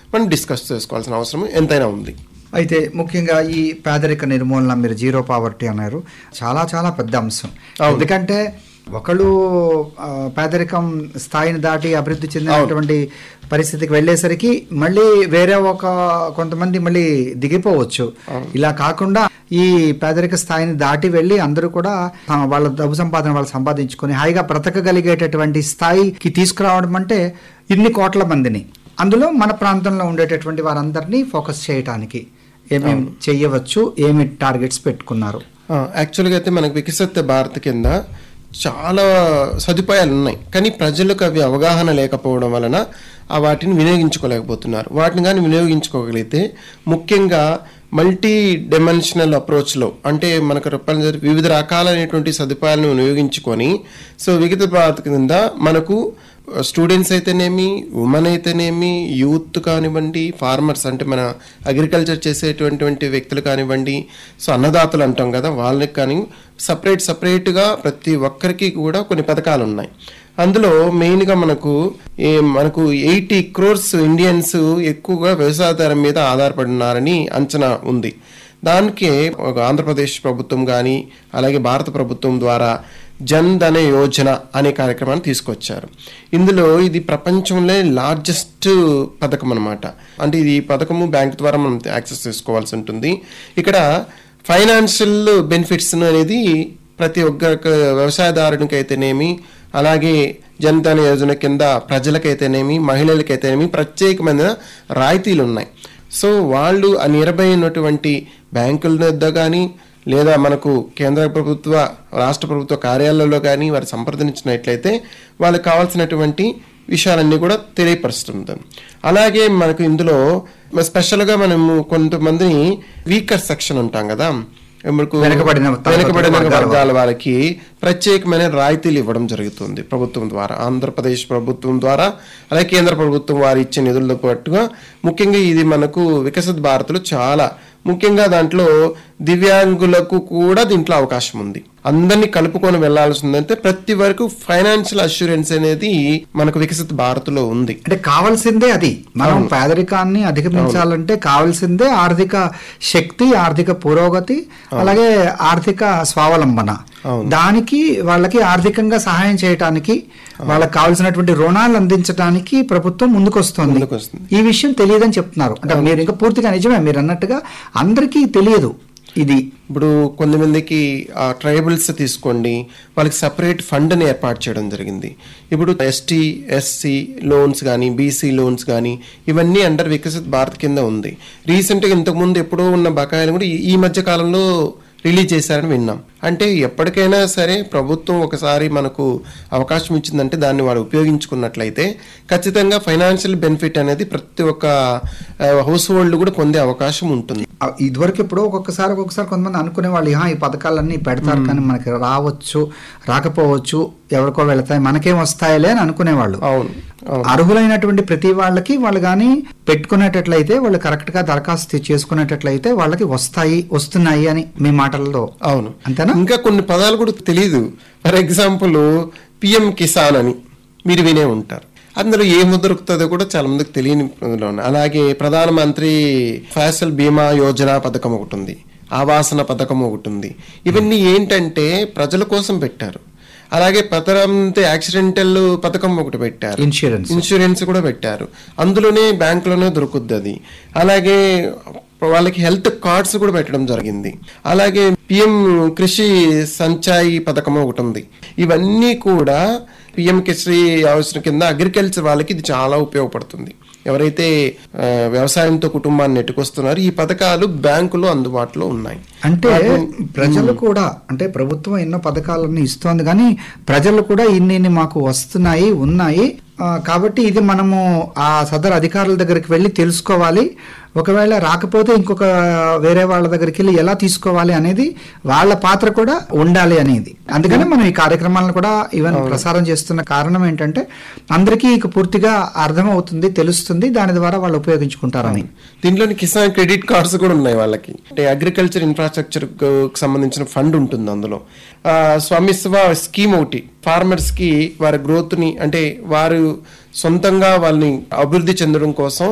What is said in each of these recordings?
మనం డిస్కస్ చేసుకోవాల్సిన అవసరం ఎంతైనా ఉంది అయితే ముఖ్యంగా ఈ పేదరిక నిర్మూలన మీరు జీరో పావర్టీ అన్నారు చాలా చాలా పెద్ద అంశం ఎందుకంటే ఒకళ్ళు ఆ, పేదరికం స్థాయిని దాటి అభివృద్ధి చెందినటువంటి పరిస్థితికి వెళ్ళేసరికి మళ్ళీ వేరే ఒక కొంతమంది మళ్ళీ దిగిపోవచ్చు ఇలా కాకుండా ఈ పేదరిక స్థాయిని దాటి వెళ్ళి అందరూ కూడా ఆ, వాళ్ళ డబ్బు సంపాదన వాళ్ళు సంపాదించుకొని హాయిగా బ్రతకగలిగేటటువంటి స్థాయికి తీసుకురావడం అంటే ఇన్ని కోట్ల మందిని అందులో మన ప్రాంతంలో ఉండేటటువంటి వారందరినీ ఫోకస్ చేయటానికి ఏమేమి చేయవచ్చు ఏమి టార్గెట్స్ పెట్టుకున్నారు ఆ, యాక్చువల్గా అయితే మనకు వికసిత భారత్ కింద చాలా సదుపాయాలు ఉన్నాయి కానీ ప్రజలకు అవి అవగాహన లేకపోవడం వలన ఆ వాటిని వినియోగించుకోలేకపోతున్నారు వాటిని కానీ వినియోగించుకోగలిగితే ముఖ్యంగా మల్టీ డైమెన్షనల్ అప్రోచ్లో అంటే మనకు రూపాయలు వివిధ రకాలైనటువంటి సదుపాయాలను వినియోగించుకొని సో వికసిత భారత్ కింద మనకు స్టూడెంట్స్ అయితేనేమి ఉమెన్ అయితేనేమి యూత్ కానివ్వండి ఫార్మర్స్ అంటే మన అగ్రికల్చర్ చేసేటువంటి వ్యక్తులు కానివ్వండి సో అన్నదాతలు అంటాం కదా వాళ్ళకి కానీ సపరేట్ సపరేట్గా ప్రతి ఒక్కరికి కూడా కొన్ని పథకాలు ఉన్నాయి అందులో మెయిన్గా మనకు ఏ మనకు ఎయిటీ క్రోర్స్ ఇండియన్స్ ఎక్కువగా వ్యవసాయదారం మీద ఆధారపడి ఉన్నారని అంచనా ఉంది దానికి ఒక ఆంధ్రప్రదేశ్ ప్రభుత్వం కానీ అలాగే భారత ప్రభుత్వం ద్వారా జన్ ధన యోజన అనే కార్యక్రమాన్ని తీసుకొచ్చారు ఇందులో ఇది ప్రపంచంలో లార్జెస్ట్ పథకం అనమాట అంటే ఇది ఈ పథకము బ్యాంక్ ద్వారా మనం యాక్సెస్ చేసుకోవాల్సి ఉంటుంది ఇక్కడ ఫైనాన్షియల్ బెనిఫిట్స్ అనేది ప్రతి ఒక్క వ్యవసాయదారునికి అయితేనేమి అలాగే జనధన యోజన కింద ప్రజలకైతేనేమి మహిళలకైతేనేమి ప్రత్యేకమైన రాయితీలు ఉన్నాయి సో వాళ్ళు ఆ నియర్బై ఉన్నటువంటి బ్యాంకుల వద్ద కానీ లేదా మనకు కేంద్ర ప్రభుత్వ రాష్ట్ర ప్రభుత్వ కార్యాలయాల్లో కానీ వారు సంప్రదించినట్లయితే వాళ్ళకి కావాల్సినటువంటి విషయాలన్నీ కూడా తెలియపరుస్తుంది అలాగే మనకు ఇందులో స్పెషల్గా మనము కొంతమందిని వీకర్ సెక్షన్ ఉంటాం కదా మనకు వెనుకబడిన తరగతుల వెనుకబడిన వర్గాల వర్గాల వారికి ప్రత్యేకమైన రాయితీలు ఇవ్వడం జరుగుతుంది ప్రభుత్వం ద్వారా ఆంధ్రప్రదేశ్ ప్రభుత్వం ద్వారా అలాగే కేంద్ర ప్రభుత్వం వారు ఇచ్చే నిధులతో పాటుగా ముఖ్యంగా ఇది మనకు వికసిత్ భారత్లో చాలా ముఖ్యంగా దాంట్లో దివ్యాంగులకు కూడా దీంట్లో అవకాశం ఉంది అందరినీ కలుపుకొని వెళ్లాల్సిందంటే ప్రతి వరకు ఫైనాన్షియల్ అష్యూరెన్స్ అనేది మనకు వికసిత్ భారత్లో ఉంది అంటే కావాల్సిందే అది మనం పేదరికాన్ని అధిగమించాలంటే కావాల్సిందే ఆర్థిక శక్తి ఆర్థిక పురోగతి అలాగే ఆర్థిక స్వావలంబన దానికి వాళ్ళకి ఆర్థికంగా సహాయం చేయటానికి వాళ్ళకి కావాల్సినటువంటి రుణాలు అందించడానికి ప్రభుత్వం ముందుకొస్తుంది ముందుకొస్తుంది. ఈ విషయం తెలియదని చెప్తున్నారు అంటే మీరు ఇంకా పూర్తిగా నిజమే మీరు అన్నట్టుగా అందరికీ తెలియదు ఇది ఇప్పుడు కొంతమందికి ఆ ట్రైబల్స్ తీసుకోండి వాళ్ళకి సపరేట్ ఫండ్ని ఏర్పాటు చేయడం జరిగింది ఇప్పుడు ఎస్టీ ఎస్సీ లోన్స్ కానీ బీసీ లోన్స్ కానీ ఇవన్నీ అండర్ వికసిత్ భారత్ కింద ఉంది రీసెంట్గా ఇంతకుముందు ఎప్పుడో ఉన్న బకాయిలు కూడా ఈ- ఈ మధ్య కాలంలో రిలీజ్ చేశారని విన్నాం అంటే ఎప్పటికైనా సరే ప్రభుత్వం ఒకసారి మనకు అవకాశం ఇచ్చిందంటే దాన్ని వాడు ఉపయోగించుకున్నట్లయితే ఖచ్చితంగా ఫైనాన్షియల్ బెనిఫిట్ అనేది ప్రతి ఒక్క హౌస్ హోల్డ్ కూడా పొందే అవకాశం ఉంటుంది ఆ, ఇదివరకు ఎప్పుడో ఒక్కొక్కసారి ఒక్కొక్కసారి కొంతమంది అనుకునే వాళ్ళు "హా, ఈ పథకాలన్నీ పెడతారు కానీ మనకి రావచ్చు రాకపోవచ్చు ఎవరికో వెళతాయి మనకేం వస్తాయిలే అని అనుకునేవాళ్ళు అవును అవును అర్హులైనటువంటి ప్రతి వాళ్ళకి వాళ్ళు కానీ పెట్టుకునేటట్లయితే వాళ్ళు కరెక్ట్ గా దరఖాస్తు చేసుకునేటట్లయితే వాళ్ళకి వస్తాయి వస్తున్నాయి అని మీ మాటల్లో అవును అంతేనా ఇంకా కొన్ని పదాలు కూడా తెలియదు ఫర్ ఎగ్జాంపుల్ పిఎం కిసాన్ అని మీరు వినే ఉంటారు అందులో ఏం దొరుకుతుందో కూడా చాలా మందికి తెలియని అందులో ఉన్నాయి. అలాగే ప్రధానమంత్రి ఫసల్ బీమా యోజన పథకం ఒకటి ఉంది ఆవాసన పథకం ఒకటి ఉంది ఇవన్నీ ఏంటంటే ప్రజల కోసం పెట్టారు అలాగే ప్రధానమంత్రి యాక్సిడెంటల్ పథకం ఒకటి పెట్టారు ఇన్సూరెన్స్ ఇన్సూరెన్స్ కూడా పెట్టారు అందులోనే బ్యాంకులోనే దొరుకుద్ది అది అలాగే వాళ్ళకి హెల్త్ కార్డ్స్ కూడా పెట్టడం జరిగింది అలాగే పిఎం కృషి సంచాయి పథకం ఒకటి ఉంది ఇవన్నీ కూడా పిఎం కృషి యోజన కింద అగ్రికల్చర్ వాళ్ళకి ఇది చాలా ఉపయోగపడుతుంది ఎవరైతే ఆ, వ్యవసాయంతో కుటుంబాన్ని నెట్టుకొస్తున్నారో ఈ పథకాలు బ్యాంకులో అందుబాటులో ఉన్నాయి అంటే ప్రజలు కూడా అంటే ప్రభుత్వం ఎన్నో పథకాలన్నీ ఇస్తోంది కానీ ప్రజలు కూడా ఇన్ని ఇన్ని మాకు వస్తున్నాయి ఉన్నాయి ఆ, కాబట్టి ఇది మనము ఆ సదరు అధికారుల దగ్గరికి వెళ్ళి తెలుసుకోవాలి ఒకవేళ రాకపోతే ఇంకొక వేరే వాళ్ళ దగ్గరికి వెళ్ళి ఎలా తీసుకోవాలి అనేది వాళ్ళ పాత్ర కూడా ఉండాలి అనేది అందుకని మనం ఈ కార్యక్రమాలను కూడా ఈవెన్ ప్రసారం చేస్తున్న కారణం ఏంటంటే అందరికీ ఇక పూర్తిగా అర్థమవుతుంది తెలుస్తుంది దాని ద్వారా వాళ్ళు ఉపయోగించుకుంటారని దీంట్లోని కిసాన్ క్రెడిట్ కార్డ్స్ కూడా ఉన్నాయి వాళ్ళకి అంటే అగ్రికల్చర్ ఇన్ఫ్రాస్ట్రక్చర్ సంబంధించిన ఫండ్ ఉంటుంది అందులో ఆ, స్వామిత్వ స్కీమ్ ఒకటి ఫార్మర్స్ కి వారి గ్రోత్ ని అంటే వారు సొంతంగా వాళ్ళని అభివృద్ధి చెందడం కోసం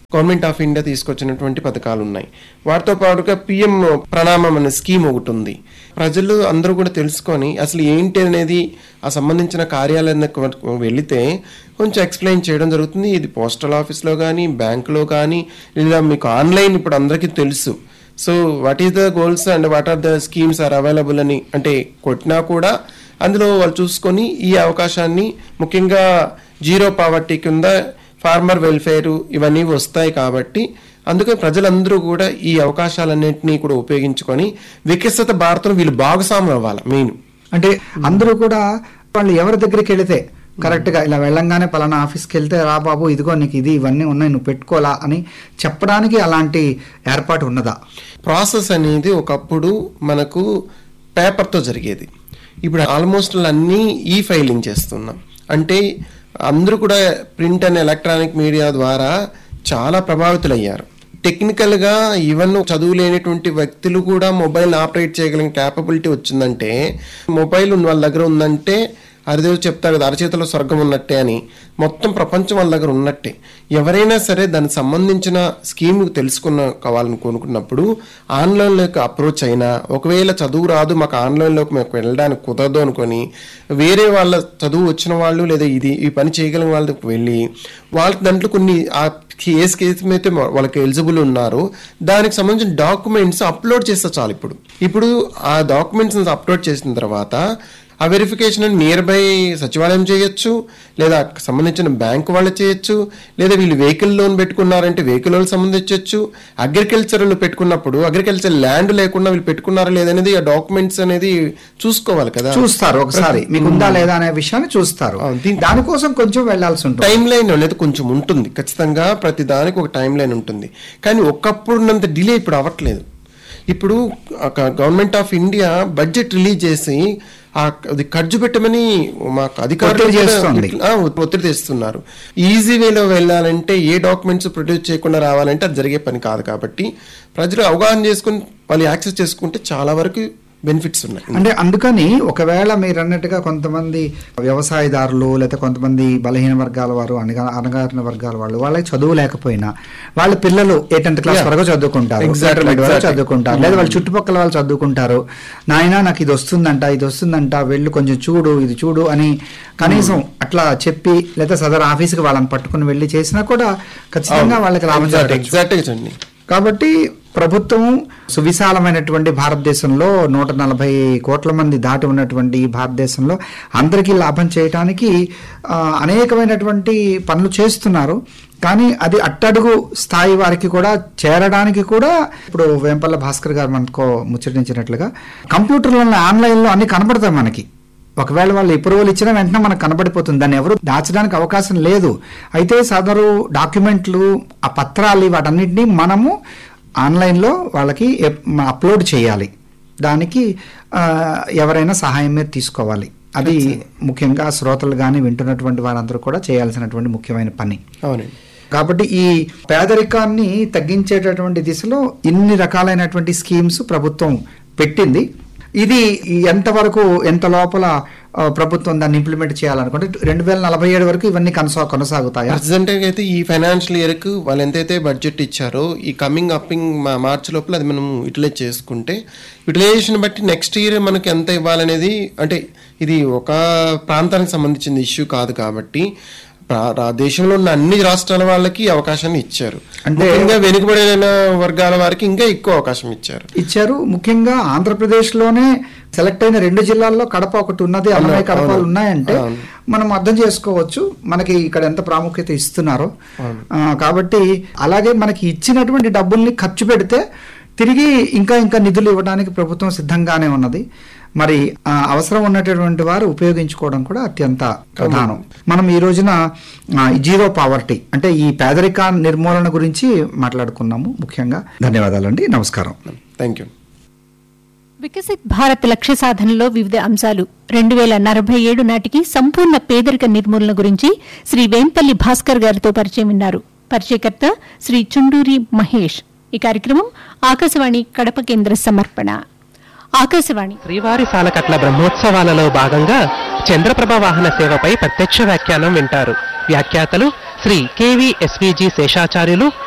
గవర్నమెంట్ ఆఫ్ ఇండియా తీసుకొచ్చినటువంటి పథకాలు ఉన్నాయి వాటితో పాటుగా పిఎం ప్రణామం అనే స్కీమ్ ఒకటి ఉంది ప్రజలు అందరూ కూడా తెలుసుకొని అసలు ఏంటి అనేది ఆ సంబంధించిన కార్యాలయానికి వరకు వెళితే కొంచెం ఎక్స్ప్లెయిన్ చేయడం జరుగుతుంది ఇది పోస్టల్ ఆఫీస్లో కానీ బ్యాంకులో కానీ లేదా మీకు ఆన్లైన్ ఇప్పుడు అందరికీ తెలుసు so what is the goals and what are the schemes are available అని అంటే కొట్టినా కూడా అందులో వాళ్ళు చూసుకొని ఈ అవకాశాన్ని ముఖ్యంగా జీరో పావర్టీ కింద ఫార్మర్ వెల్ఫేర్ ఇవన్నీ వస్తాయి కాబట్టి అందుకే ప్రజలందరూ కూడా ఈ అవకాశాలన్నింటినీ కూడా ఉపయోగించుకొని వికసిత భారతం వీళ్ళు భాగస్వాములు అవ్వాలి మెయిన్ అంటే అందరూ కూడా వాళ్ళు ఎవరి దగ్గరికి వెళితే కరెక్ట్ గా ఇలా వెళ్ళంగానే పలానా ఆఫీస్కి వెళ్తే రా బాబు ఇదిగో నీకు ఇది ఇవన్నీ ఉన్నాయి నువ్వు పెట్టుకోలా అని చెప్పడానికి అలాంటి ఏర్పాటు ఉన్నదా ప్రాసెస్ అనేది ఒకప్పుడు మనకు పేపర్తో జరిగేది ఇప్పుడు ఆల్మోస్ట్ అన్నీ ఈ ఫైలింగ్ చేస్తున్నాం అంటే అందరూ కూడా ప్రింట్ అండ్ ఎలక్ట్రానిక్ మీడియా ద్వారా చాలా ప్రభావితులయ్యారు టెక్నికల్గా ఈవెన్ చదువు లేనటువంటి వ్యక్తులు కూడా మొబైల్ ఆపరేట్ చేయగలిగిన క్యాపబిలిటీ వచ్చిందంటే మొబైల్ ఉన్న వాళ్ళ దగ్గర ఉందంటే హరిదేవ్ చెప్తారు కదా అరచేతిలో స్వర్గం ఉన్నట్టే అని మొత్తం ప్రపంచం వాళ్ళ దగ్గర ఉన్నట్టే ఎవరైనా సరే దానికి సంబంధించిన స్కీమ్ తెలుసుకున్న కావాలని కొనుక్కున్నప్పుడు ఆన్లైన్లోకి అప్రోచ్ అయినా ఒకవేళ చదువు రాదు మాకు ఆన్లైన్లోకి మాకు వెళ్ళడానికి కుదరదు అనుకొని వేరే వాళ్ళ చదువు వచ్చిన వాళ్ళు లేదా ఇది ఈ పని చేయగలిగిన వాళ్ళకి వెళ్ళి వాళ్ళకి దాంట్లో కొన్ని ఆ ఏ స్కీమ్ అయితే వాళ్ళకి ఎలిజిబుల్ ఉన్నారు దానికి సంబంధించిన డాక్యుమెంట్స్ అప్లోడ్ చేస్తే చాలు ఇప్పుడు ఇప్పుడు ఆ డాక్యుమెంట్స్ అప్లోడ్ చేసిన తర్వాత ఆ వెరిఫికేషన్ నియర్ బై సచివాలయం చేయొచ్చు లేదా సంబంధించిన బ్యాంక్ వాళ్ళు చేయొచ్చు లేదా వీళ్ళు వెహికల్ లోన్ పెట్టుకున్నారంటే వెహికల్ వాళ్ళు సంబంధించవచ్చు అగ్రికల్చర్లు పెట్టుకున్నప్పుడు అగ్రికల్చర్ ల్యాండ్ లేకుండా వీళ్ళు పెట్టుకున్నారా లేదనేది ఆ డాక్యుమెంట్స్ అనేది చూసుకోవాలి కదా చూస్తారు ఒకసారి మీకు ఉందా లేదా అనే విషయాన్ని చూస్తారు అవును, దీని- దానికోసం కొంచెం వెళ్లాల్సి ఉంటుంది టైం లైన్ అనేది కొంచెం ఉంటుంది ఖచ్చితంగా ప్రతి దానికి ఒక టైం లైన్ ఉంటుంది కానీ ఒకప్పుడు ఉన్నంత డిలే ఇప్పుడు అవ్వట్లేదు ఇప్పుడు government of India budget release చేసి ఆ అది ఖర్చు పెట్టమని మాకు అధికారులు ఒత్తిడి కూడా చేస్తోంది. ఆ, ఒత్తిడి తెస్తున్నారు ఈజీ వేలో వెళ్ళాలంటే ఏ డాక్యుమెంట్స్ ప్రొడ్యూస్ చేయకుండా రావాలంటే అది జరిగే పని కాదు కాబట్టి ప్రజలు అవగాహన చేసుకుని వాళ్ళు యాక్సెస్ చేసుకుంటే చాలా వరకు బెనిఫిట్స్ ఉన్నాయి అంటే అందుకని ఒకవేళ మీరు అన్నట్టుగా కొంతమంది వ్యవసాయదారులు లేకపోతే కొంతమంది బలహీన వర్గాల వారు అనగా అనగారిన వర్గాల వాళ్ళు వాళ్ళకి చదువు లేకపోయినా వాళ్ళ పిల్లలు ఏ టెన్త్ క్లాస్ Yeah. వరకు చదువుకుంటారు Exactly, ఇంటర్మీడియట్ వరకు exactly. చదువుకుంటారు లేదా వాళ్ళ చుట్టుపక్కల వాళ్ళు చదువుకుంటారు నాయనా నాకు ఇది వస్తుందంట ఇది వస్తుందంట వెళ్ళు కొంచెం చూడు ఇది చూడు అని కనీసం అట్లా చెప్పి లేదా సదర్ ఆఫీస్కి వాళ్ళని పట్టుకుని వెళ్ళి చేసినా కూడా ఖచ్చితంగా వాళ్ళకి లాభం జరగచ్చు ఎగ్జాక్ట్గా చండి కాబట్టి ప్రభుత్వం సువిశాలమైనటువంటి భారతదేశంలో నూట నలభై కోట్ల మంది దాటి ఉన్నటువంటి ఈ భారతదేశంలో అందరికీ లాభం చేయటానికి ఆ, అనేకమైనటువంటి పనులు చేస్తున్నారు కానీ అది అట్టడుగు స్థాయి వారికి కూడా చేరడానికి కూడా ఇప్పుడు వేంపల్ల భాస్కర్ గారు మనకు ముచ్చటించినట్లుగా కంప్యూటర్లలో ఆన్లైన్లో అన్ని కనపడతాయి మనకి ఒకవేళ వాళ్ళు అప్రూవల్ ఇచ్చినా వెంటనే మనకు కనబడిపోతుంది దాన్ని ఎవరు దాచడానికి అవకాశం లేదు అయితే సదరు డాక్యుమెంట్లు ఆ పత్రాలు వాటన్నిటిని మనము ఆన్లైన్లో వాళ్ళకి ఎప్- అప్లోడ్ చేయాలి దానికి ఆ, ఎవరైనా సహాయం మీద తీసుకోవాలి అది ముఖ్యంగా శ్రోతలు కానీ వింటున్నటువంటి వారందరూ కూడా చేయాల్సినటువంటి ముఖ్యమైన పని అవునండి కాబట్టి ఈ పేదరికాన్ని తగ్గించేటటువంటి దిశలో ఇన్ని రకాలైనటువంటి స్కీమ్స్ ప్రభుత్వం పెట్టింది ఇది ఎంతవరకు ఎంత లోపల ఆ, ప్రభుత్వం దాన్ని ఇంప్లిమెంట్ చేయాలనుకుంటే రెండు వేల నలభై ఏడు వరకు ఇవన్నీ కొనసా కొనసాగుతాయా ప్రజెంట్ అయితే ఈ ఫైనాన్షియల్ ఇయర్ కు వాళ్ళు ఎంతైతే బడ్జెట్ ఇచ్చారో ఈ కమింగ్ అప్పింగ్ మార్చ్ లోపల అది మనం యూటిలైజ్ చేసుకుంటే యూటిలైజేషన్ బట్టి నెక్స్ట్ ఇయర్ మనకి ఎంత ఇవ్వాలనేది అంటే ఇది ఒక ప్రాంతానికి సంబంధించిన ఇష్యూ కాదు కాబట్టి ప్రా- రా- దేశంలో ఉన్న అన్ని రాష్ట్రాల వాళ్ళకి ఈ అవకాశాన్ని ఇచ్చారు అంటే- అంటే వెనుకబడిన వర్గాల వారికి ఇంకా ఎక్కువ అవకాశం ఇచ్చారు ఇచ్చారు ముఖ్యంగా ఆంధ్రప్రదేశ్లోనే సెలెక్ట్ అయిన రెండు జిల్లాల్లో కడప ఒకటి ఉన్నది అన్నమయ్య అవును, కడపలు అవును. ఉన్నాయంటే అవును. మనం అర్థం చేసుకోవచ్చు మనకి ఇక్కడ ఎంత ప్రాముఖ్యత ఇస్తున్నారో ఆ, కాబట్టి అలాగే మనకి ఇచ్చినటువంటి డబ్బుల్ని ఖర్చు పెడితే తిరిగి ఇంకా ఇంకా నిధులు ఇవ్వడానికి ప్రభుత్వం సిద్ధంగానే ఉన్నది మరి ఆ, అవసరం ఉన్నటువంటి వారు ఉపయోగించుకోవడం కూడా అత్యంత ప్రధానం మనం ఈ రోజున ఆ, ఈ జీరో పావర్టీ అంటే ఈ పేదరిక నిర్మూలన గురించి మాట్లాడుకున్నాము ముఖ్యంగా ధన్యవాదాలండి నమస్కారం థ్యాంక్ యూ వికసిత్ భారత్ లక్ష్య సాధనలో వివిధ అంశాలు రెండు వేల నలభై ఏడు నాటికి సంపూర్ణ పేదరిక నిర్మూలన గురించి శ్రీ వేంపల్లి భాస్కర్ గారితో పరిచయం విన్నారు పరిచయకర్త శ్రీ చుండూరి మహేష్ ఈ కార్యక్రమం ఆకాశవాణి కడప కేంద్ర సమర్పణ ఆకాశవాణి శ్రీవారి సాలకట్ల బ్రహ్మోత్సవాలలో భాగంగా చంద్రప్రభ వాహన సేవపై ప్రత్యక్ష వ్యాఖ్యానం వింటారు వ్యాఖ్యాతలు శ్రీ కెవి ఎస్విజి శేషాచార్యులు